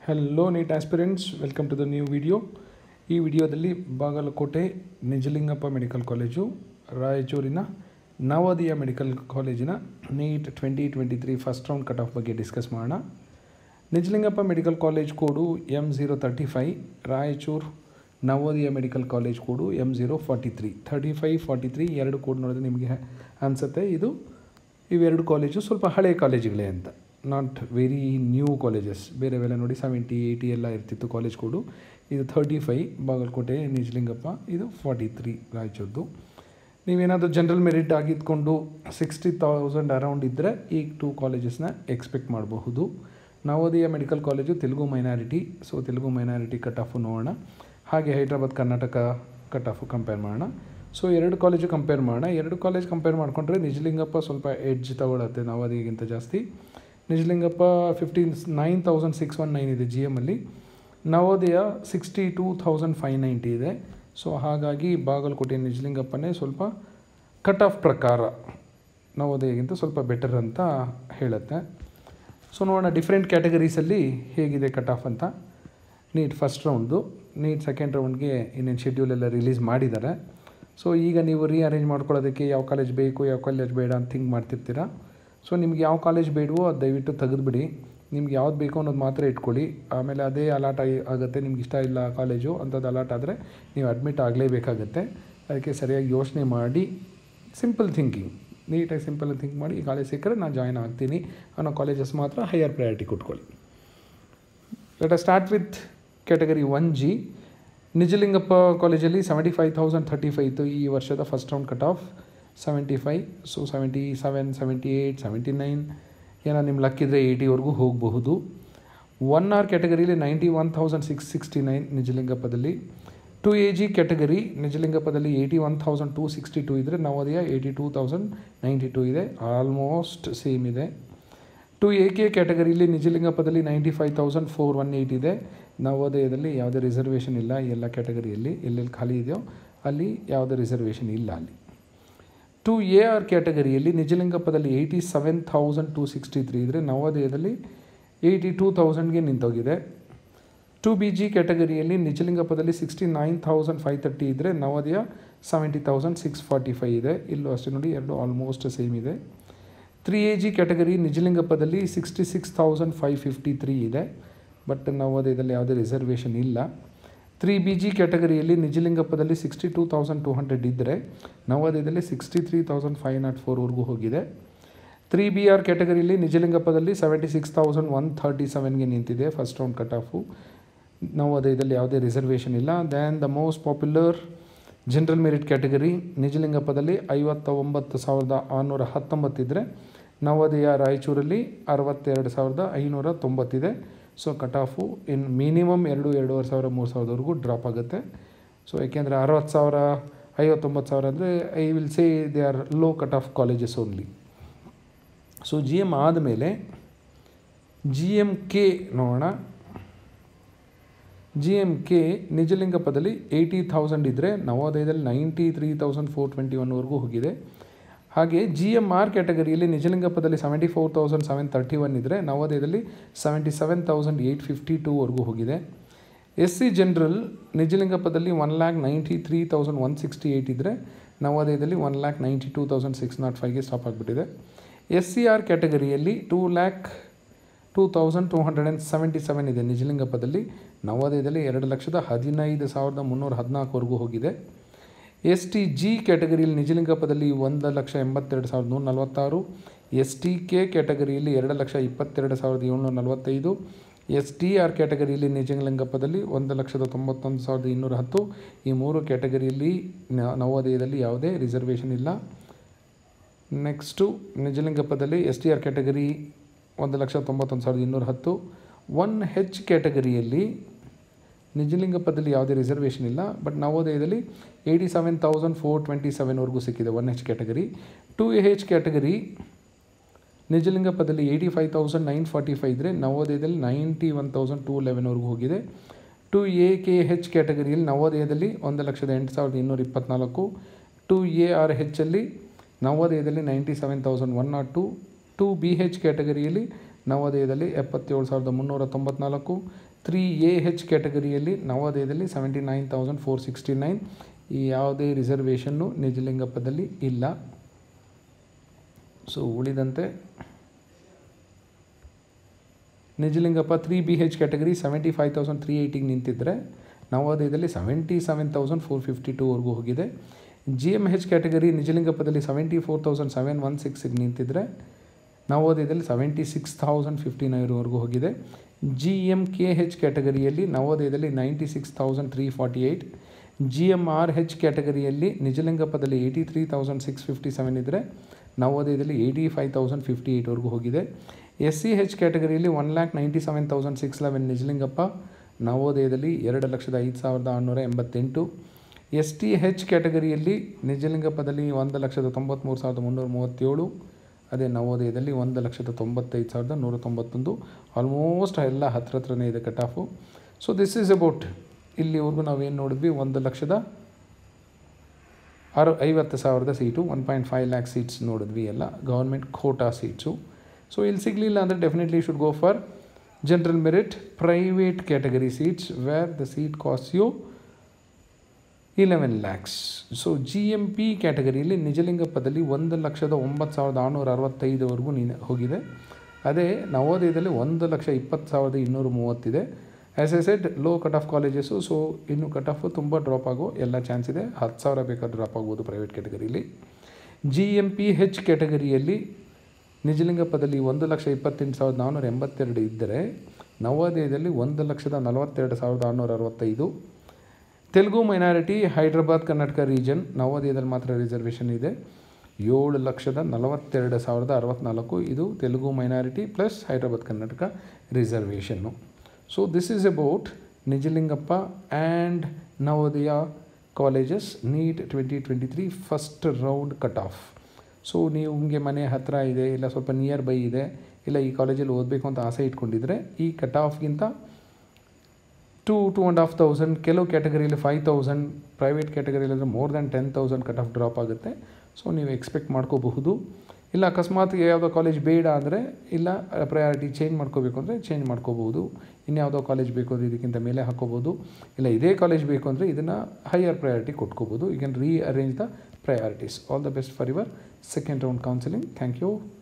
hello NEET aspirants welcome to the new video ಈ ವಿಡಿಯೋದಲ್ಲಿ Bagalkote Nijalingappa medical college ರಾಯಚೂರಿನ Navodaya medical ಕಾಲೇಜಿನ NEET twenty twenty three first round cut off ಬಗ್ಗೆ discuss ಮಾಡೋಣ Nijalingappa medical college code M zero thirty five Raichur Navodaya medical college code M zero forty three thirty five forty three ಎರಡು code ನೋಡಿದ್ರೆ ನಿಮಗೆ ಅನಿಸುತ್ತೆ ಇದು ಇವೆರಡು ಕಾಲೇಜು ಸ್ವಲ್ಪ ಹಳೆಯ ಕಾಲೇಜುಗಳೇ ಅಂತ ನಾಟ್ ವೆರಿ ನ್ಯೂ ಕಾಲೇಜಸ್ ಬೇರೆ ಬೇರೆ ನೋಡಿ ಸೆವೆಂಟಿ ಏಯ್ಟಿ ಎಲ್ಲ ಇರ್ತಿತ್ತು ಕಾಲೇಜ್ ಕೋಡು ಇದು ಥರ್ಟಿ ಫೈ ಬಾಗಲಕೋಟೆ ನಿಜಲಿಂಗಪ್ಪ ಇದು ಫಾರ್ಟಿ ತ್ರೀ ರಾಯಚೂರ್ದು ನೀವೇನಾದರೂ ಜನರಲ್ ಮೆರಿಟ್ ಆಗಿದ್ಕೊಂಡು ಸಿಕ್ಸ್ಟಿ ತೌಸಂಡ್ ಅರೌಂಡ್ ಇದ್ದರೆ ಈ ಟೂ ಕಾಲೇಜಸ್ನ ಎಕ್ಸ್ಪೆಕ್ಟ್ ಮಾಡಬಹುದು Navodaya medical college Telugu minority so Telugu minority cut off ನೋಡೋಣ ಹಾಗೆ Hyderabad Karnataka cut off compare ಮಾಡೋಣ ಸೊ ಎರಡು ಕಾಲೇಜು ಕಂಪೇರ್ ಮಾಡೋಣ ಎರಡು ಕಾಲೇಜ್ ಕಂಪೇರ್ ಮಾಡಿಕೊಂಡ್ರೆ ನಿಜಲಿಂಗಪ್ಪ ಸ್ವಲ್ಪ ಎಡ್ಜ್ ತಗೊಳತ್ತೆ ನವೋದಯಗಿಂತ ಜಾಸ್ತಿ Nijalingappa fifteen nine thousand six one nine ಇದೆ ಜಿ ಎಮ್ಮಲ್ಲಿ Navodaya sixty two thousand five ninety ಇದೆ ಸೊ ಹಾಗಾಗಿ ಬಾಗಲಕೋಟೆ ನಿಜಲಿಂಗಪ್ಪನೇ ಸ್ವಲ್ಪ ಕಟ್ ಆಫ್ ಪ್ರಕಾರ ನವೋದಯಗಿಂತ ಸ್ವಲ್ಪ ಬೆಟರ್ ಅಂತ ಹೇಳುತ್ತೆ ಸೊ ನೋಡೋಣ ಡಿಫ್ರೆಂಟ್ ಕ್ಯಾಟಗರೀಸಲ್ಲಿ ಹೇಗಿದೆ ಕಟ್ ಆಫ್ ಅಂತ ನೀಟ್ ಫಸ್ಟ್ ರೌಂಡ್ದು ನೀಟ್ ಸೆಕೆಂಡ್ ರೌಂಡ್ಗೆ ಇನ್ನೇನು ಶೆಡ್ಯೂಲ್ ಎಲ್ಲ ರಿಲೀಸ್ ಮಾಡಿದ್ದಾರೆ ಸೊ ಈಗ ನೀವು ರೀಅರೇಂಜ್ ಮಾಡ್ಕೊಳ್ಳೋದಕ್ಕೆ ಯಾವ ಕಾಲೇಜ್ ಬೇಕು ಯಾವ ಕಾಲೇಜ್ ಬೇಡ ಅಂತ ಥಿಂಕ್ ಮಾಡ್ತಿರ್ತೀರ ಸೊ ನಿಮ್ಗೆ ಯಾವ ಕಾಲೇಜ್ ಬೇಡವೋ ಅದು ದಯವಿಟ್ಟು ತೆಗೆದುಬಿಡಿ ನಿಮ್ಗೆ ಯಾವ್ದು ಬೇಕು ಅನ್ನೋದು ಮಾತ್ರ ಇಟ್ಕೊಳ್ಳಿ ಆಮೇಲೆ ಅದೇ ಅಲಾಟ್ ಆಗಿ ಆಗುತ್ತೆ ನಿಮ್ಗೆ ಇಷ್ಟ ಇಲ್ಲ ಕಾಲೇಜು ಅಂಥದ್ದು ಅಲಾಟ್ ಆದರೆ ನೀವು ಅಡ್ಮಿಟ್ ಆಗಲೇಬೇಕಾಗತ್ತೆ ಅದಕ್ಕೆ ಸರಿಯಾಗಿ ಯೋಚನೆ ಮಾಡಿ ಸಿಂಪಲ್ ಥಿಂಕಿಂಗ್ ನೀಟಾಗಿ ಸಿಂಪಲ್ ಥಿಂಕ್ ಮಾಡಿ ಈ ಕಾಲೇಜ್ ಸಿಕ್ಕರೆ ನಾನು ಜಾಯ್ನ್ ಆಗ್ತೀನಿ ಅನ್ನೋ ಕಾಲೇಜಸ್ ಮಾತ್ರ ಹೈಯರ್ ಪ್ರಯಾರಿಟಿ ಕೊಟ್ಕೊಳ್ಳಿ let start with category one G Nijalingappa ಕಾಲೇಜಲ್ಲಿ seventy five thousand thirty five ಇತ್ತು ಈ ವರ್ಷದ first round cut off seventy five so seventy seven seventy eight seventy nine ಏನೋ ನಿಮ್ಮ ಲಕ್ಕಿದ್ರೆ ಏಯ್ಟಿವರೆಗೂ ಹೋಗಬಹುದು ಒನ್ ಆರ್ ಕ್ಯಾಟಗರಿಲಿ ninety one thousand six sixty nine ನಿಜಲಿಂಗಪ್ಪದಲ್ಲಿ ಟು ಎ ಜಿ ಕ್ಯಾಟಗರಿ ನಿಜಲಿಂಗಪ್ಪದಲ್ಲಿ eighty one thousand two sixty two ಇದ್ದರೆ Navodaya eighty two thousand ninety two ಇದೆ ಆಲ್ಮೋಸ್ಟ್ ಸೇಮ್ ಇದೆ ಟು ಎ ಕೆ ಕ್ಯಾಟಗರಿಲಿ ನಿಜಲಿಂಗಪ್ಪದಲ್ಲಿ ninety five thousand four one eight ಇದೆ ನವೋದಯದಲ್ಲಿ ಯಾವುದೇ ರಿಸರ್ವೇಷನ್ ಇಲ್ಲ ಎಲ್ಲ ಕ್ಯಾಟಗರಿಯಲ್ಲಿ ಎಲ್ಲೆಲ್ಲಿ ಖಾಲಿ ಇದೆಯೋ ಅಲ್ಲಿ ಯಾವುದೇ ರಿಸರ್ವೇಷನ್ ಇಲ್ಲ ಅಲ್ಲಿ ಟು ಎ ಆರ್ ಕ್ಯಾಟಗರಿಯಲ್ಲಿ ನಿಜಲಿಂಗಪ್ಪದಲ್ಲಿ eighty seven thousand two sixty three ಇದ್ದರೆ ನವೋದಯದಲ್ಲಿ ಏಯ್ಟಿ ಟೂ ತೌಸಂಡ್ಗೆ ನಿಂತೋಗಿದೆ ಟು ಬಿ ಜಿ ಕ್ಯಾಟಗರಿಯಲ್ಲಿ ನಿಜಲಿಂಗಪ್ಪದಲ್ಲಿ sixty nine thousand five thirty ಇದ್ದರೆ Navodaya seventy thousand six forty five ಇದೆ ಇಲ್ಲೂ ಅಷ್ಟೇ ನೋಡಿ ಎರಡು ಆಲ್ಮೋಸ್ಟ್ ಸೇಮ್ ಇದೆ ತ್ರೀ ಎ ಜಿ ಕ್ಯಾಟಗರಿ ನಿಜಲಿಂಗಪ್ಪದಲ್ಲಿ sixty six thousand five fifty three ಇದೆ ಬಟ್ ನವೋದಯದಲ್ಲಿ ಯಾವುದೇ ರಿಸರ್ವೇಷನ್ ಇಲ್ಲ ತ್ರೀ ಬಿ ಜಿ ಕ್ಯಾಟಗರಿಯಲ್ಲಿ ನಿಜಲಿಂಗಪ್ಪದಲ್ಲಿ sixty two thousand two hundred ಇದ್ದರೆ ನವೋದಯದಲ್ಲಿ sixty three thousand five nought ಫೋರ್ವರೆಗೂ ಹೋಗಿದೆ ತ್ರೀ ಬಿ ಆರ್ ಕ್ಯಾಟಗರಿಯಲ್ಲಿ ನಿಜಲಿಂಗಪ್ಪದಲ್ಲಿ seventy six thousand one thirty ಸೆವೆನ್ಗೆ ನಿಂತಿದೆ ಫಸ್ಟ್ ರೌಂಡ್ ಕಟ್ ಆಫು ನವೋದಯದಲ್ಲಿ ಯಾವುದೇ ರಿಸರ್ವೇಷನ್ ಇಲ್ಲ than the most popular general merit category ನಿಜಲಿಂಗಪ್ಪದಲ್ಲಿ ಐವತ್ತ ಒಂಬತ್ತು ಸಾವಿರದ ಆರುನೂರ ಹತ್ತೊಂಬತ್ತಿದ್ದರೆ ನವೋದಯ ರಾಯಚೂರಲ್ಲಿ ಅರವತ್ತೆರಡು ಸಾವಿರದ ಐನೂರ ತೊಂಬತ್ತಿದೆ so cut off in minimum ಎರಡು ಎರಡೂವರೆ ಸಾವಿರ ಮೂರು ಸಾವಿರದವರೆಗೂ ಡ್ರಾಪ್ ಆಗುತ್ತೆ ಸೊ ಯಾಕೆಂದರೆ ಅರವತ್ತು ಸಾವಿರ ಐವತ್ತೊಂಬತ್ತು ಸಾವಿರ ಅಂದರೆ I will say they are low cut off colleges only so G M ಆದಮೇಲೆ ಜಿ ಎಮ್ ಕೆ ನೋಡೋಣ ಜಿ ಎಮ್ ಕೆ ನಿಜಲಿಂಗಪ್ಪದಲ್ಲಿ ಏಯ್ಟಿ ಥೌಸಂಡ್ ಇದ್ದರೆ ನವೋದಯದಲ್ಲಿ ninety three thousand four twenty ಒನ್ವರೆಗೂ ಹೋಗಿದೆ ಹಾಗೆ ಜಿ ಎಮ್ ಆರ್ ಕ್ಯಾಟಗರಿಯಲ್ಲಿ ನಿಜಲಿಂಗಪ್ಪದಲ್ಲಿ seventy four thousand seven thirty one ಇದ್ದರೆ ನವೋದಯದಲ್ಲಿ seventy seven thousand eight fifty ಟೂವರೆಗೂ ಹೋಗಿದೆ ಎಸ್ ಸಿ ಜನರಲ್ ನಿಜಲಿಂಗಪ್ಪದಲ್ಲಿ one lakh ninety three thousand one sixty eight ಇದ್ದರೆ ನವೋದಯದಲ್ಲಿ one lakh ninety two thousand six nought ಫೈವ್ಗೆ ಸ್ಟಾಪ್ ಆಗಿಬಿಟ್ಟಿದೆ ಎಸ್ ಸಿ ಆರ್ ಕ್ಯಾಟಗರಿಯಲ್ಲಿ two lakh two thousand two hundred and seventy seven ಇದೆ ನಿಜಲಿಂಗಪ್ಪದಲ್ಲಿ ನವೋದಯದಲ್ಲಿ ಎರಡು ಲಕ್ಷದ ಹದಿನೈದು ಸಾವಿರದ ಮುನ್ನೂರ ಹದಿನಾಲ್ಕವರೆಗೂ ಹೋಗಿದೆ ಎಸ್ ಟಿ ಜಿ ಕ್ಯಾಟಗರಿಯಲ್ಲಿ ನಿಜಲಿಂಗಪ್ಪದಲ್ಲಿ ಒಂದು ಲಕ್ಷ ಎಂಬತ್ತೆರಡು ಸಾವಿರದ ನೂರ ನಲವತ್ತಾರು ಎಸ್ ಟಿ ಕೆ ಕ್ಯಾಟಗರಿಯಲ್ಲಿ ಎರಡು ಲಕ್ಷ ಇಪ್ಪತ್ತೆರಡು ಸಾವಿರದ ಏಳ್ನೂರ ನಲವತ್ತೈದು ಎಸ್ ಟಿ ಆರ್ ಕ್ಯಾಟಗರಿಯಲ್ಲಿ ನಿಜಲಿಂಗಪ್ಪದಲ್ಲಿ ಒಂದು ಲಕ್ಷದ ತೊಂಬತ್ತೊಂದು ಸಾವಿರದ ಇನ್ನೂರ ಹತ್ತು ಈ ಮೂರು ಕ್ಯಾಟಗರಿಯಲ್ಲಿ ನವೋದಯದಲ್ಲಿ ಯಾವುದೇ ರಿಸರ್ವೇಷನ್ ಇಲ್ಲ ನೆಕ್ಸ್ಟು ನಿಜಲಿಂಗಪ್ಪದಲ್ಲಿ ಎಸ್ ಟಿ ಆರ್ ಕ್ಯಾಟಗರಿ ಒಂದು ಲಕ್ಷ ತೊಂಬತ್ತೊಂದು ಸಾವಿರದ ಇನ್ನೂರ ಹತ್ತು ಒನ್ ಹೆಚ್ ಕ್ಯಾಟಗರಿಯಲ್ಲಿ ನಿಜಲಿಂಗಪ್ಪದಲ್ಲಿ ಯಾವುದೇ ರಿಸರ್ವೇಷನ್ ಇಲ್ಲ ಬಟ್ ನವೋದಯದಲ್ಲಿ eighty seven thousand four twenty ಸೆವೆನ್ವರೆಗೂ ಸಿಕ್ಕಿದೆ one H category two A H category ನಿಜಲಿಂಗಪ್ಪದಲ್ಲಿ eighty five thousand nine forty five ಇದ್ದರೆ ನವೋದಯದಲ್ಲಿ ನೈಂಟಿ ಒನ್ ತೌಸಂಡ್ ಟೂ ಲೆವೆನ್ವರೆಗೂ ಹೋಗಿದೆ ಟು ಎ ಕೆ ಹೆಚ್ ಕ್ಯಾಟಗರಿಯಲ್ಲಿ ನವೋದಯದಲ್ಲಿ ಒಂದು ಲಕ್ಷದ ಎಂಟು ಸಾವಿರದ ಇನ್ನೂರ ಇಪ್ಪತ್ತ್ನಾಲ್ಕು ಟು ಎ ಆರ್ ಹೆಚ್ಚಲ್ಲಿ ನವೋದಯದಲ್ಲಿ ninety seven thousand one nought two two B H ಕ್ಯಾಟಗರಿಯಲ್ಲಿ ನವೋದಯದಲ್ಲಿ ಎಪ್ಪತ್ತೇಳು ಸಾವಿರದ ಮುನ್ನೂರ ತೊಂಬತ್ನಾಲ್ಕು ತ್ರೀ ಎ ಹೆಚ್ ಕ್ಯಾಟಗರಿಯಲ್ಲಿ ನವೋದಯದಲ್ಲಿ seventy nine thousand four sixty nine ಈ ಯಾವುದೇ ರಿಸರ್ವೇಷನ್ನು ನಿಜಲಿಂಗಪ್ಪದಲ್ಲಿ ಇಲ್ಲ ಸೊ ಉಳಿದಂತೆ Nijalingappa three B H category seventy five thousand three ಏಯ್ಟಿಗೆ ನಿಂತಿದ್ದರೆ ನವೋದಯದಲ್ಲಿ seventy seven thousand four fifty ಟೂವರೆಗೂ ಹೋಗಿದೆ ಜಿ ಎಮ್ ಹೆಚ್ ಕ್ಯಾಟಗರಿ ನಿಜಲಿಂಗಪ್ಪದಲ್ಲಿ seventy four thousand seven one ಸಿಕ್ಸಿಗೆ ನಿಂತಿದ್ದರೆ ನವೋದಯದಲ್ಲಿ ಸೆವೆಂಟಿ ಸಿಕ್ಸ್ ಥೌಸಂಡ್ ಫಿಫ್ಟಿ ನೈನ್ವರೆಗೂ ಹೋಗಿದೆ ಜಿ ಎಮ್ ಕೆ ಹೆಚ್ ಕ್ಯಾಟಗರಿಯಲ್ಲಿ ನವೋದಯದಲ್ಲಿ ninety six thousand three forty eight G M R H ಕ್ಯಾಟಗರಿಯಲ್ಲಿ ನಿಜಲಿಂಗಪ್ಪದಲ್ಲಿ eighty three thousand six fifty seven ಇದ್ದರೆ ನವೋದಯದಲ್ಲಿ ಏಯ್ಟಿ ಫೈವ್ ತೌಸಂಡ್ ಫಿಫ್ಟಿ ಏಯ್ಟ್ವರೆಗೂ ಹೋಗಿದೆ ಎಸ್ ಸಿ ಹೆಚ್ ಕ್ಯಾಟಗರಿಯಲ್ಲಿ one lakh ninety seven thousand six eleven Nijalingappa ನವೋದಯದಲ್ಲಿ ಎರಡು ಲಕ್ಷದ ಐದು ಸಾವಿರದ ಆರುನೂರ ಎಂಬತ್ತೆಂಟು ಎಸ್ ಟಿ ಹೆಚ್ ಕ್ಯಾಟಗರಿಯಲ್ಲಿ ನಿಜಲಿಂಗಪ್ಪದಲ್ಲಿ ಒಂದು ಲಕ್ಷದ ತೊಂಬತ್ತ್ಮೂರು ಸಾವಿರದ ಮುನ್ನೂರ ಮೂವತ್ತೇಳು ಅದೇ ನವೋದಯದಲ್ಲಿ ಒಂದು ಲಕ್ಷದ ತೊಂಬತ್ತೈದು ಸಾವಿರದ ನೂರ ತೊಂಬತ್ತೊಂದು ಆಲ್ಮೋಸ್ಟ್ ಎಲ್ಲ ಹತ್ರ ಹತ್ರನೇ ಇದೆ cut off so this is about ಇಲ್ಲಿವರೆಗೂ ನಾವೇನು ನೋಡಿದ್ವಿ ಒಂದು ಲಕ್ಷದ ಆರು ಐವತ್ತು ಸಾವಿರದ seat one point five lakh seats ನೋಡಿದ್ವಿ ಎಲ್ಲ ಗೌರ್ಮೆಂಟ್ ಖೋಟಾ ಸೀಟ್ಸು ಸೊ ಇಲ್ಲಿ ಸಿಗಲಿಲ್ಲ ಅಂದರೆ definitely should go for general merit private category seats where the seat cost you eleven lakhs so G M P ಕ್ಯಾಟಗರಿಯಲ್ಲಿ ನಿಜಲಿಂಗಪ್ಪದಲ್ಲಿ ಒಂದು ಲಕ್ಷದ ಒಂಬತ್ತು ಸಾವಿರದ ಆರುನೂರ ಅರವತ್ತೈದವರೆಗೂ ನೀನು ಹೋಗಿದೆ ಅದೇ ನವೋದಯದಲ್ಲಿ ಒಂದು ಲಕ್ಷ ಇಪ್ಪತ್ತು ಸಾವಿರದ ಇನ್ನೂರ ಮೂವತ್ತಿದೆ as I said low cut off colleges so ಇನ್ನು ಕಟ್ ಆಫು ತುಂಬ ಡ್ರಾಪ್ ಆಗೋ ಎಲ್ಲ ಚಾನ್ಸ್ ಇದೆ ಹತ್ತು ಸಾವಿರ ಬೇಕಾದ್ರೆ ಡ್ರಾಪ್ ಆಗ್ಬೋದು ಪ್ರೈವೇಟ್ ಕ್ಯಾಟಗರಿಲಿ ಜಿ ಎಮ್ ಪಿ ಹೆಚ್ ಕ್ಯಾಟಗರಿಯಲ್ಲಿ ನಿಜಲಿಂಗಪ್ಪದಲ್ಲಿ ಒಂದು ಲಕ್ಷ ಇಪ್ಪತ್ತೆಂಟು ಸಾವಿರದ ನಾನ್ನೂರ ಎಂಬತ್ತೆರಡು ಇದ್ದರೆ ನವೋದಯದಲ್ಲಿ ಒಂದು ಲಕ್ಷದ ನಲವತ್ತೆರಡು ಸಾವಿರದ ಆರುನೂರ ಅರವತ್ತೈದು ತೆಲುಗು ಮೈನಾರಿಟಿ ಹೈದ್ರಾಬಾದ್ ಕರ್ನಾಟಕ ರೀಜನ್ ನವೋದಯದಲ್ಲಿ ಮಾತ್ರ ರಿಸರ್ವೇಷನ್ ಇದೆ ಏಳು ಲಕ್ಷದ ನಲವತ್ತೆರಡು ಸಾವಿರದ ಅರವತ್ತ್ನಾಲ್ಕು ಇದು ತೆಲುಗು ಮೈನಾರಿಟಿ ಪ್ಲಸ್ ಹೈದ್ರಾಬಾದ್ ಕರ್ನಾಟಕ ರಿಸರ್ವೇಷನ್ನು so this is about Nijalingappa and Navodaya colleges NEET twenty twenty three first round cut off so ನೀವು ನಿಮಗೆ ಮನೆ ಹತ್ತಿರ ಇದೆ ಇಲ್ಲ ಸ್ವಲ್ಪ ನಿಯರ್ ಬೈ ಇದೆ ಇಲ್ಲ ಈ ಕಾಲೇಜಲ್ಲಿ ಓದಬೇಕು ಅಂತ ಆಸೆ ಇಟ್ಕೊಂಡಿದ್ರೆ ಈ ಕಟ್ ಆಫ್ಗಿಂತ two two and half thousand ಕೆಲವು ಕ್ಯಾಟಗರಿಯಲ್ಲಿ ಫೈವ್ ತೌಸಂಡ್ ಪ್ರೈವೇಟ್ ಕ್ಯಾಟಗರಿಯಲ್ಲಿ ಅಂದರೆ more than ten thousand cut off drop ಆಗುತ್ತೆ ಸೊ ನೀವು ಎಕ್ಸ್ಪೆಕ್ಟ್ ಮಾಡ್ಕೋಬಹುದು ಇಲ್ಲ ಅಕಸ್ಮಾತ್ ಯಾವುದೋ ಕಾಲೇಜ್ ಬೇಡ ಅಂದರೆ ಇಲ್ಲ ಪ್ರಯಾರಿಟಿ ಚೇಂಜ್ ಮಾಡ್ಕೋಬೇಕು ಅಂದರೆ ಚೇಂಜ್ ಮಾಡ್ಕೋಬಹುದು ಇನ್ಯಾವುದೋ ಕಾಲೇಜ್ ಬೇಕು ಅಂದರೆ ಇದಕ್ಕಿಂತ ಮೇಲೆ ಹಾಕೋಬೋದು ಇಲ್ಲ ಇದೇ ಕಾಲೇಜ್ ಬೇಕು ಅಂದರೆ ಇದನ್ನು ಹೈಯರ್ ಪ್ರಯಾರಿಟಿ ಕೊಟ್ಕೋಬೋದು you can rearrange the priorities all the best for your second round counselling thank you